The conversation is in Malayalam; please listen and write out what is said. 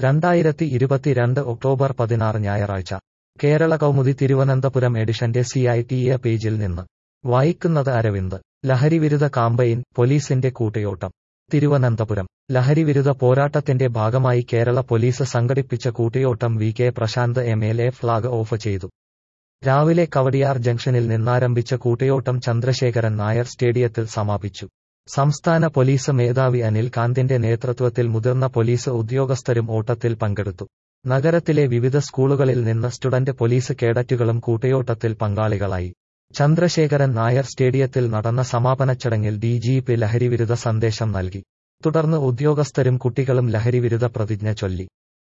രണ്ടായിരത്തി ഇരുപത്തിരണ്ട് ഒക്ടോബർ പതിനാറ് ഞായറാഴ്ച കേരള കൗമുദി തിരുവനന്തപുരം എഡിഷന്റെ സി ഐ ടി എ പേജിൽ നിന്ന് വായിക്കുന്നത് അരവിന്ദ് ലഹരിവിരുദ്ധ കാമ്പയിൻ പോലീസിന്റെ കൂട്ടയോട്ടം തിരുവനന്തപുരം ലഹരിവിരുദ്ധ പോരാട്ടത്തിന്റെ ഭാഗമായി കേരള പോലീസ് സംഘടിപ്പിച്ച കൂട്ടയോട്ടം V K Prashanth M L A flag off ചെയ്തു രാവിലെ കവടിയാർ ജംഗ്ഷനിൽ നിന്നാരംഭിച്ച കൂട്ടയോട്ടം ചന്ദ്രശേഖരൻ നായർ സ്റ്റേഡിയത്തിൽ സമാപിച്ചു സംസ്ഥാന പോലീസ് മേധാവി അനിൽ കാന്തിന്റെ നേതൃത്വത്തിൽ മുതിർന്ന പോലീസ് ഉദ്യോഗസ്ഥരും ഓട്ടത്തിൽ പങ്കെടുത്തു നഗരത്തിലെ വിവിധ സ്കൂളുകളിൽ നിന്ന് സ്റ്റുഡന്റ് പോലീസ് കേഡറ്റുകളും കൂട്ടയോട്ടത്തിൽ പങ്കാളികളായി ചന്ദ്രശേഖരൻ നായർ സ്റ്റേഡിയത്തിൽ നടന്ന സമാപന ചടങ്ങിൽ ഡി ജി പി ലഹരിവിരുദ്ധ സന്ദേശം നൽകി തുടർന്ന് ഉദ്യോഗസ്ഥരും കുട്ടികളും ലഹരിവിരുദ്ധ പ്രതിജ്ഞ ചൊല്ലി